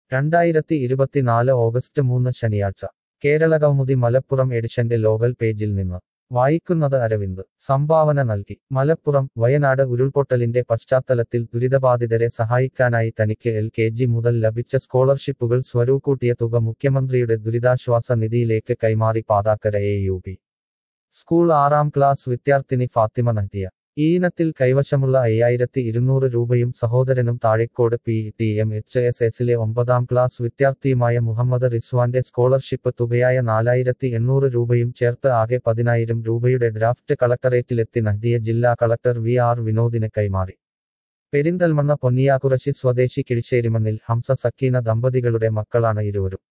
രണ്ടായിരത്തി ഇരുപത്തിനാല് ഓഗസ്റ്റ് മൂന്ന് ശനിയാഴ്ച കേരള കൗമുദി മലപ്പുറം എഡിഷന്റെ ലോകൽ പേജിൽ നിന്ന് വായിക്കുന്നത് അരവിന്ദ് സംഭാവന നൽകി മലപ്പുറം വയനാട് ഉരുൾപൊട്ടലിന്റെ പശ്ചാത്തലത്തിൽ ദുരിതബാധിതരെ സഹായിക്കാനായി തനിക്ക് എൽ കെ ജി മുതൽ ലഭിച്ച സ്കോളർഷിപ്പുകൾ സ്വരൂകൂട്ടിയ തുക മുഖ്യമന്ത്രിയുടെ ദുരിതാശ്വാസ നിധിയിലേക്ക് കൈമാറി Pathakkara A U P school ആറാം ക്ലാസ് വിദ്യാർത്ഥിനി ഫാത്തിമ നഹ്ദിയ ഈ ഇനത്തിൽ കൈവശമുള്ള അയ്യായിരത്തി ഇരുന്നൂറ് രൂപയും സഹോദരനും Thazhekode P T M H S എസിലെ ഒമ്പതാം ക്ലാസ് വിദ്യാർത്ഥിയുമായ മുഹമ്മദ് റിസ്വാന്റെ സ്കോളർഷിപ്പ് തുകയായ നാലായിരത്തി എണ്ണൂറ് രൂപയും ചേർത്ത് ആകെ പതിനായിരം രൂപയുടെ ഡ്രാഫ്റ്റ് കളക്ടറേറ്റിലെത്തി നഹ്ദിയ ജില്ലാ കളക്ടർ വി ആർ വിനോദിന് കൈമാറി പെരിന്തൽമണ്ണ പൊന്നിയാകുറശി സ്വദേശി കിഴിശ്ശേരിമണ്ണിൽ ഹംസ സക്കീന ദമ്പതികളുടെ മക്കളാണ് ഇരുവരും